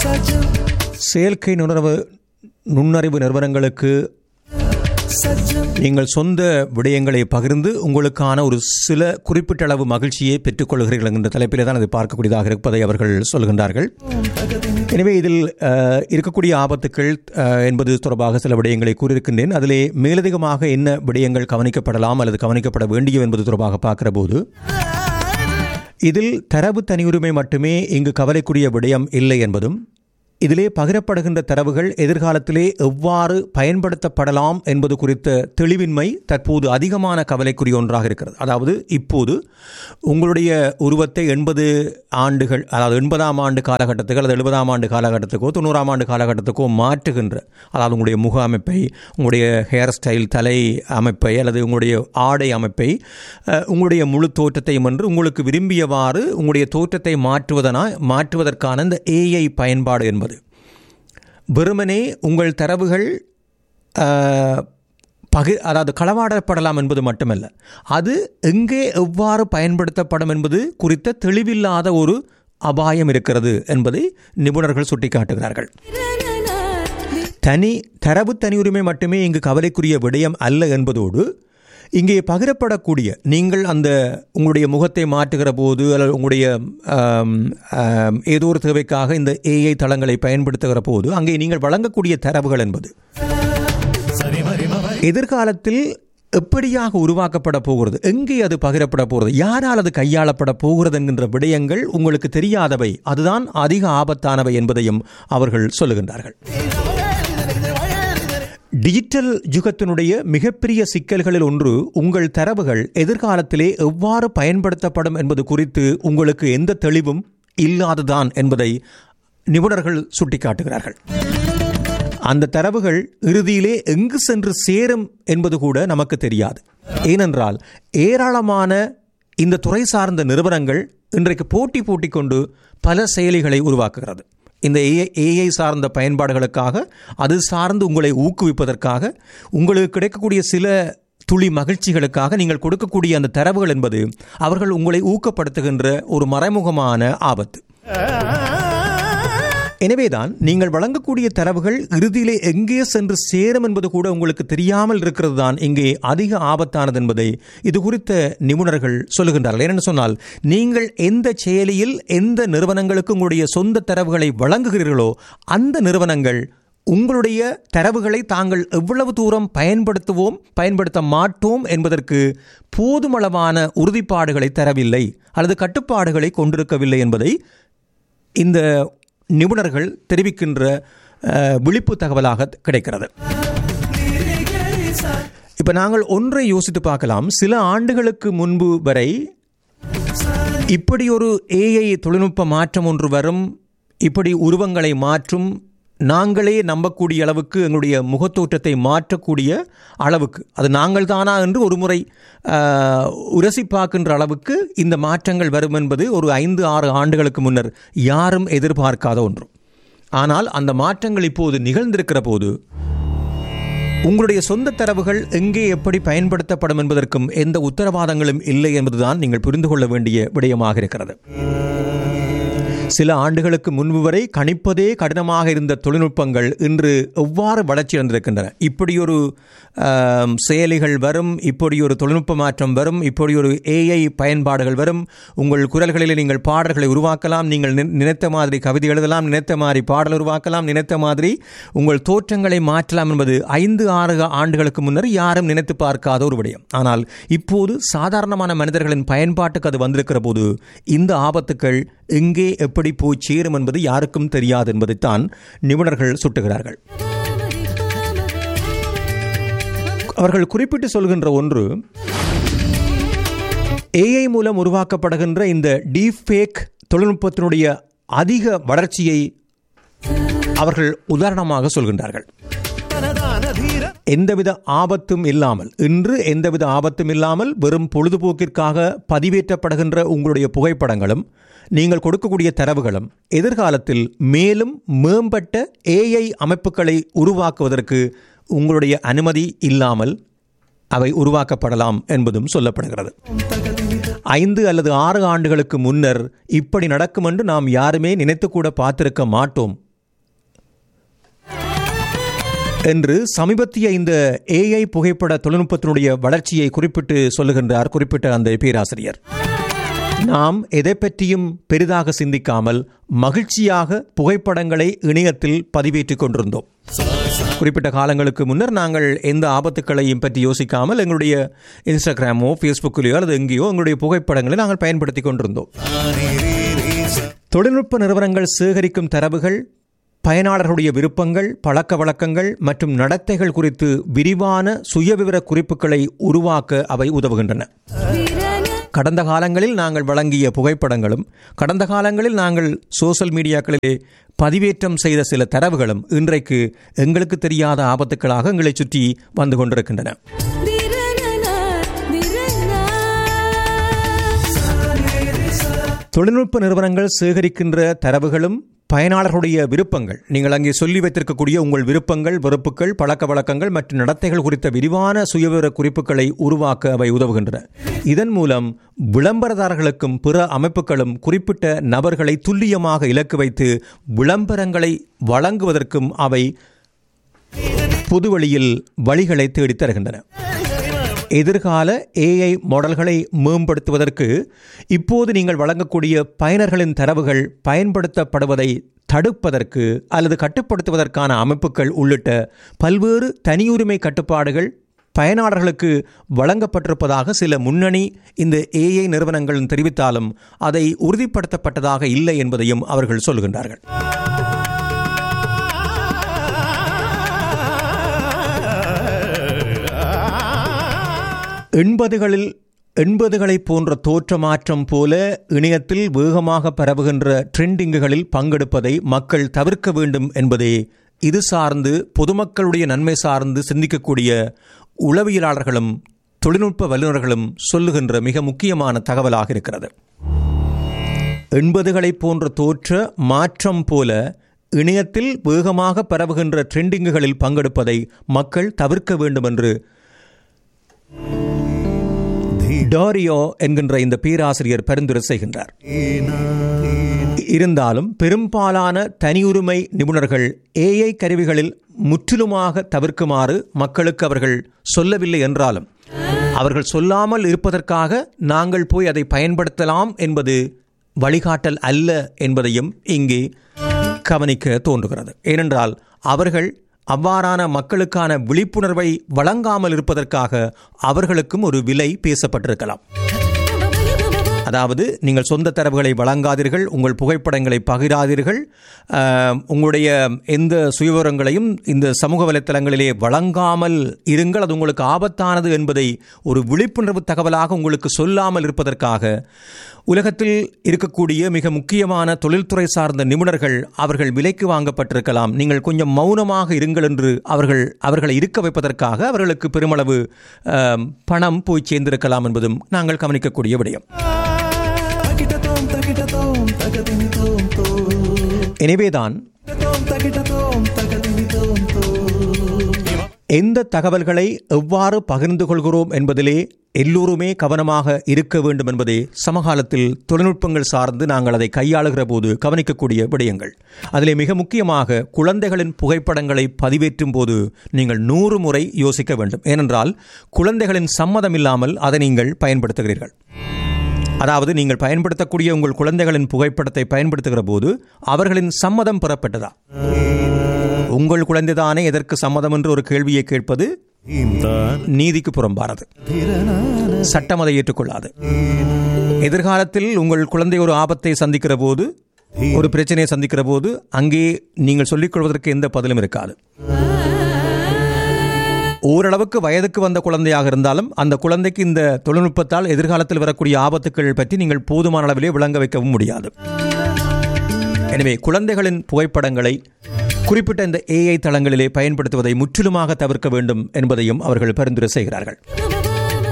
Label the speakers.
Speaker 1: செயற்கை நுணர்வு நுண்ணறிவு நிறுவனங்களுக்கு நீங்கள் சொந்த விடயங்களை பகிர்ந்து உங்களுக்கான ஒரு சில குறிப்பிட்ட அளவு மகிழ்ச்சியை பெற்றுக்கொள்கிறீர்கள் என்ற தலைப்பிலே தான் அதை பார்க்கக்கூடியதாக இருப்பதை அவர்கள் சொல்கின்றார்கள் எனவே இதில் அஹ், இருக்கக்கூடிய ஆபத்துக்கள் அஹ், என்பது தொடர்பாக சில விடயங்களை கூறியிருக்கின்றேன் அதிலே மேலதிகமாக என்ன விடயங்கள் கவனிக்கப்படலாம் அல்லது கவனிக்கப்பட வேண்டிய என்பது தொடர்பாக பார்க்கிற போது இதில் தரவு தனியுரிமை மட்டுமே இங்கு கவலைக்குரிய விடயம் இல்லை என்பதும் இதிலே பகிரப்படுகின்ற தரவுகள் எதிர்காலத்திலே எவ்வாறு பயன்படுத்தப்படலாம் என்பது குறித்த தெளிவின்மை தற்போது அதிகமான கவலைக்குரிய ஒன்றாக இருக்கிறது அதாவது இப்போது உங்களுடைய உருவத்தை எண்பது ஆண்டுகள் அதாவது எண்பதாம் ஆண்டு காலகட்டத்துக்கு அல்லது எழுபதாம் ஆண்டு காலகட்டத்துக்கோ தொண்ணூறாம் ஆண்டு காலகட்டத்துக்கோ மாற்றுகின்ற அதாவது உங்களுடைய முக அமைப்பை உங்களுடைய ஹேர் ஸ்டைல் தலை அமைப்பை அல்லது உங்களுடைய ஆடை அமைப்பை அஹ், உங்களுடைய முழு தோற்றத்தையும் என்று உங்களுக்கு விரும்பியவாறு உங்களுடைய தோற்றத்தை மாற்றுவதனா மாற்றுவதற்கான இந்த ஏஐ பயன்பாடு என்பது வெறுமனே உங்கள் தரவுகள் அஹ், பகி அதாவது களவாடப்படலாம் என்பது மட்டுமல்ல அது எங்கே எவ்வாறு பயன்படுத்தப்படும் என்பது குறித்த தெளிவில்லாத ஒரு அபாயம் இருக்கிறது என்பதை நிபுணர்கள் சுட்டிக்காட்டுகிறார்கள் தனி தரவு தனியுரிமை மட்டுமே இங்கு கவலைக்குரிய விடயம் அல்ல என்பதோடு இங்கே பகிரப்படக்கூடிய நீங்கள் அந்த உங்களுடைய முகத்தை மாற்றுகிற போது அல்லது உங்களுடைய ஆம், ஆம், ஏதோ ஒரு தேவைக்காக இந்த ஏஐ தளங்களை பயன்படுத்துகிற போது அங்கே நீங்கள் வழங்கக்கூடிய தரவுகள் என்பது எதிர்காலத்தில் எப்படியாக உருவாக்கப்பட போகிறது எங்கே அது பகிரப்பட போகிறது யாரால் அது கையாளப்பட போகிறது என்கின்ற விடயங்கள் உங்களுக்கு தெரியாதவை அதுதான் அதிக ஆபத்தானவை என்பதையும் அவர்கள் சொல்லுகின்றார்கள் டிஜிட்டல் யுகத்தினுடைய மிகப்பெரிய சிக்கல்களில் ஒன்று உங்கள் தரவுகள் எதிர்காலத்திலே எவ்வாறு பயன்படுத்தப்படும் என்பது குறித்து உங்களுக்கு எந்த தெளிவும் இல்லாததான் என்பதை நிபுணர்கள் சுட்டிக்காட்டுகிறார்கள் அந்த தரவுகள் இறுதியிலே எங்கு சென்று சேரும் என்பது கூட நமக்கு தெரியாது ஏனென்றால் ஏராளமான இந்த துறை சார்ந்த நிறுவனங்கள் இன்றைக்கு போட்டி போட்டி கொண்டு பல செயலிகளை உருவாக்குகிறது இந்த ஏஐ ஏஐ சார்ந்த பயன்பாடுகளுக்காக அது சார்ந்து உங்களை ஊக்குவிப்பதற்காக உங்களுக்கு கிடைக்கக்கூடிய சில துளி மகிழ்ச்சிகளுக்காக நீங்கள் கொடுக்கக்கூடிய அந்த தரவுகள் என்பது அவர்கள் உங்களை ஊக்கப்படுத்துகின்ற ஒரு மறைமுகமான ஆபத்து எனவேதான் நீங்கள் வழங்கக்கூடிய தரவுகள் இறுதியிலே எங்கே சென்று சேரும் என்பது கூட உங்களுக்கு தெரியாமல் இருக்கிறது தான் இங்கே அதிக ஆபத்தானது என்பதை இது குறித்த நிபுணர்கள் சொல்லுகின்றார்கள் ஏனென்று சொன்னால் நீங்கள் எந்த செயலியில் எந்த நிறுவனங்களுக்கு உங்களுடைய சொந்த தரவுகளை வழங்குகிறீர்களோ அந்த நிறுவனங்கள் உங்களுடைய தரவுகளை தாங்கள் எவ்வளவு தூரம் பயன்படுத்துவோம் பயன்படுத்த மாட்டோம் என்பதற்கு போதுமளவான உறுதிப்பாடுகளை தரவில்லை அல்லது கட்டுப்பாடுகளை கொண்டிருக்கவில்லை என்பதை இந்த நிபுணர்கள் தெரிவிக்கின்ற அஹ், விழிப்பு தகவலாக கிடைக்கிறது இப்போ நாங்கள் ஒன்றை யோசித்து பார்க்கலாம் சில ஆண்டுகளுக்கு முன்பு வரை இப்படி ஒரு ஏஐ தொழில்நுட்ப மாற்றம் ஒன்று வரும் இப்படி உருவங்களை மாற்றும் நாங்களே நம்பக்கூடிய அளவுக்கு எங்களுடைய முகத்தோற்றத்தை மாற்றக்கூடிய அளவுக்கு அது நாங்கள் தானா என்று ஒரு முறை ஆஹ், உரசி பார்க்கின்ற அளவுக்கு இந்த மாற்றங்கள் வரும் என்பது ஒரு ஐந்து ஆறு ஆண்டுகளுக்கு முன்னர் யாரும் எதிர்பார்க்காத ஒன்று ஆனால் அந்த மாற்றங்கள் இப்போது நிகழ்ந்திருக்கிற போது உங்களுடைய சொந்த தரவுகள் எங்கே எப்படி பயன்படுத்தப்படும் என்பதற்கும் எந்த உத்தரவாதங்களும் இல்லை என்பதுதான் நீங்கள் புரிந்து கொள்ள வேண்டிய விடயமாக இருக்கிறது சில ஆண்டுகளுக்கு முன்பு வரை கணிப்பதே கடினமாக இருந்த தொழில்நுட்பங்கள் இன்று எவ்வாறு வளர்ச்சி அடைந்திருக்கின்றன இப்படி ஒரு ஆம், செயலிகள் வரும் இப்படி ஒரு தொழில்நுட்ப மாற்றம் வரும் இப்படி ஒரு ஏஐ பயன்பாடுகள் வரும் உங்கள் குரல்களில் நீங்கள் பாடல்களை உருவாக்கலாம் நீங்கள் நி- நினைத்த மாதிரி கவிதை எழுதலாம் நினைத்த மாதிரி பாடல் உருவாக்கலாம் நினைத்த மாதிரி உங்கள் தோற்றங்களை மாற்றலாம் என்பது ஐந்து ஆறு ஆண்டுகளுக்கு முன்னர் யாரும் நினைத்து பார்க்காத ஒரு விடயம் ஆனால் இப்போது சாதாரணமான மனிதர்களின் பயன்பாட்டுக்கு அது வந்திருக்கிற போது இந்த ஆபத்துக்கள் எங்கே எப்படி போய் சேரும் என்பது யாருக்கும் தெரியாது என்பதைத்தான் நிபுணர்கள் சுட்டுகிறார்கள் அவர்கள் குறிப்பிட்டு சொல்கின்ற ஒன்று ஏஐ மூலம் உருவாக்கப்படுகின்ற இந்த டீஃபேக் தொழில்நுட்பத்தினுடைய அதிக வளர்ச்சியை அவர்கள் உதாரணமாக சொல்கின்றார்கள் எந்தவித ஆபத்தும் இல்லாமல் இன்று எந்தவித ஆபத்தும் இல்லாமல் வெறும் பொழுதுபோக்கிற்காக பதிவேற்றப்படுகின்ற உங்களுடைய புகைப்படங்களும் நீங்கள் கொடுக்கக்கூடிய தரவுகளும் எதிர்காலத்தில் மேலும் மேம்பட்ட ஏஐ அமைப்புகளை உருவாக்குவதற்கு உங்களுடைய அனுமதி இல்லாமல் அவை உருவாக்கப்படலாம் என்பதும் சொல்லப்படுகிறது ஐந்து அல்லது ஆறு ஆண்டுகளுக்கு முன்னர் இப்படி நடக்கும் என்று நாம் யாருமே நினைத்து கூட பார்த்திருக்க மாட்டோம் என்று சமீபத்திய இந்த ஏஐ புகைப்பட தொழில்நுட்பத்தினுடைய வளர்ச்சியை குறிப்பிட்டு சொல்லுகின்றார் குறிப்பிட்ட அந்த பேராசிரியர் நாம் எதை பற்றியும் பெரிதாக சிந்திக்காமல் மகிழ்ச்சியாக புகைப்படங்களை இணையத்தில் பதிவேற்றிக் கொண்டிருந்தோம் குறிப்பிட்ட காலங்களுக்கு முன்னர் நாங்கள் எந்த ஆபத்துக்களையும் பற்றி யோசிக்காமல் எங்களுடைய இன்ஸ்டாகிராமோ ஃபேஸ்புக்கிலேயோ அல்லது எங்கேயோ எங்களுடைய புகைப்படங்களை நாங்கள் பயன்படுத்தி கொண்டிருந்தோம் தொழில்நுட்ப நிறுவனங்கள் சேகரிக்கும் தரவுகள் பயனாளர்களுடைய விருப்பங்கள் பழக்க வழக்கங்கள் மற்றும் நடத்தைகள் குறித்து விரிவான சுயவிவர குறிப்புகளை உருவாக்க அவை உதவுகின்றன கடந்த காலங்களில் நாங்கள் வழங்கிய புகைப்படங்களும் கடந்த காலங்களில் நாங்கள் சோசியல் மீடியாக்களிலே பதிவேற்றம் செய்த சில தரவுகளும் இன்றைக்கு எங்களுக்கு தெரியாத ஆபத்துக்களாக எங்களை சுற்றி வந்து கொண்டிருக்கின்றன தொழில்நுட்ப நிறுவனங்கள் சேகரிக்கின்ற தரவுகளும் பயனாளர்களுடைய விருப்பங்கள் நீங்கள் அங்கே சொல்லி வைத்திருக்கக்கூடிய உங்கள் விருப்பங்கள் வெறுப்புகள் பழக்க வழக்கங்கள் மற்றும் நடத்தைகள் குறித்த விரிவான சுயவிவர குறிப்புகளை உருவாக்க அவை உதவுகின்றன இதன் மூலம் விளம்பரதாரர்களுக்கும் பிற அமைப்புகளும் குறிப்பிட்ட நபர்களை துல்லியமாக இலக்கு வைத்து விளம்பரங்களை வழங்குவதற்கும் அவை பொதுவழியில் வழிகளை தேடித் தருகின்றன எதிர்கால ஏஐ மாடல்களை மேம்படுத்துவதற்கு இப்போது நீங்கள் வழங்கக்கூடிய பயனர்களின் தரவுகள் பயன்படுத்தப்படுவதை தடுப்பதற்கு அல்லது கட்டுப்படுத்துவதற்கான அமைப்புகள் உள்ளிட்ட பல்வேறு தனியுரிமை கட்டுப்பாடுகள் பயனாளர்களுக்கு வழங்கப்பட்டிருப்பதாக சில முன்னணி இந்த ஏஐ நிறுவனங்கள் தெரிவித்தாலும் அதை உறுதிப்படுத்தப்பட்டதாக இல்லை என்பதையும் அவர்கள் சொல்கின்றார்கள் எண்பதுகளில் எண்பதுகளை போன்ற தோற்றமாற்றம் போல இணையத்தில் வேகமாக பரவுகின்ற ட்ரெண்டிங்குகளில் பங்கெடுப்பதை மக்கள் தவிர்க்க வேண்டும் என்பதே இது சார்ந்து பொதுமக்களுடைய நன்மை சார்ந்து சிந்திக்கக்கூடிய உளவியலாளர்களும் தொழில்நுட்ப வல்லுநர்களும் சொல்லுகின்ற மிக முக்கியமான தகவலாக இருக்கிறது எண்பதுகளை போன்ற தோற்ற மாற்றம் போல இணையத்தில் வேகமாக பரவுகின்ற ட்ரெண்டிங்குகளில் பங்கெடுப்பதை மக்கள் தவிர்க்க வேண்டும் என்று டாரியோ என்கின்ற இந்த பேராசிரியர் பரிந்துரை செய்கின்றார் இருந்தாலும் பெரும்பாலான தனியுரிமை நிபுணர்கள் ஏஐ கருவிகளில் முற்றிலுமாக தவிர்க்குமாறு மக்களுக்கு அவர்கள் சொல்லவில்லை என்றாலும் அவர்கள் சொல்லாமல் இருப்பதற்காக நாங்கள் போய் அதை பயன்படுத்தலாம் என்பது வழிகாட்டல் அல்ல என்பதையும் இங்கே கவனிக்க தோன்றுகிறது ஏனென்றால் அவர்கள் அவ்வாறான மக்களுக்கான விழிப்புணர்வை வழங்காமல் இருப்பதற்காக அவர்களுக்கும் ஒரு விலை பேசப்பட்டிருக்கலாம் அதாவது நீங்கள் சொந்த தரவுகளை வழங்காதீர்கள் உங்கள் புகைப்படங்களை பகிராதீர்கள் உங்களுடைய எந்த சுயவிவரங்களையும் இந்த சமூக வலைத்தளங்களிலே வழங்காமல் இருங்கள் அது உங்களுக்கு ஆபத்தானது என்பதை ஒரு விழிப்புணர்வு தகவலாக உங்களுக்கு சொல்லாமல் இருப்பதற்காக உலகத்தில் இருக்கக்கூடிய மிக முக்கியமான தொழில்துறை சார்ந்த நிபுணர்கள் அவர்கள் விலைக்கு வாங்கப்பட்டிருக்கலாம் நீங்கள் கொஞ்சம் மௌனமாக இருங்கள் என்று அவர்கள் அவர்களை இருக்க வைப்பதற்காக அவர்களுக்கு பெருமளவு பணம் போய் சேர்ந்திருக்கலாம் என்பதும் நாங்கள் கவனிக்கக்கூடிய விடயம் எனவேதான் எந்த தகவல்களை எவ்வாறு பகிர்ந்து கொள்கிறோம் என்பதிலே எல்லோருமே கவனமாக இருக்க வேண்டும் என்பதே சமகாலத்தில் தொழில்நுட்பங்கள் சார்ந்து நாங்கள் அதை கையாளுகிற போது கவனிக்கக்கூடிய விடயங்கள் அதிலே மிக முக்கியமாக குழந்தைகளின் புகைப்படங்களை பதிவேற்றும் போது நீங்கள் நூறு முறை யோசிக்க வேண்டும் ஏனென்றால் குழந்தைகளின் சம்மதம் இல்லாமல் அதை நீங்கள் பயன்படுத்துகிறீர்கள் அதாவது நீங்கள் பயன்படுத்தக்கூடிய உங்கள் குழந்தைகளின் புகைப்படத்தை பயன்படுத்துகிற போது அவர்களின் சம்மதம் பெறப்பட்டதா உங்கள் குழந்தைதானே எதற்கு சம்மதம் என்று ஒரு கேள்வியை கேட்பது நீதிக்கு புறம்பானது சட்டம் அதை ஏற்றுக்கொள்ளாது எதிர்காலத்தில் உங்கள் குழந்தை ஒரு ஆபத்தை சந்திக்கிற போது ஒரு பிரச்சனையை சந்திக்கிற போது அங்கே நீங்கள் சொல்லிக் கொள்வதற்கு எந்த பதிலும் இருக்காது ஓரளவுக்கு வயதுக்கு வந்த குழந்தையாக இருந்தாலும் அந்த குழந்தைக்கு இந்த தொழில்நுட்பத்தால் எதிர்காலத்தில் வரக்கூடிய ஆபத்துக்கள் பற்றி நீங்கள் போதுமான அளவிலே விளங்க வைக்கவும் முடியாது எனவே குழந்தைகளின் புகைப்படங்களை குறிப்பிட்ட இந்த ஏஐ தளங்களிலே பயன்படுத்துவதை முற்றிலுமாக தவிர்க்க வேண்டும் என்பதையும் அவர்கள் பரிந்துரை செய்கிறார்கள்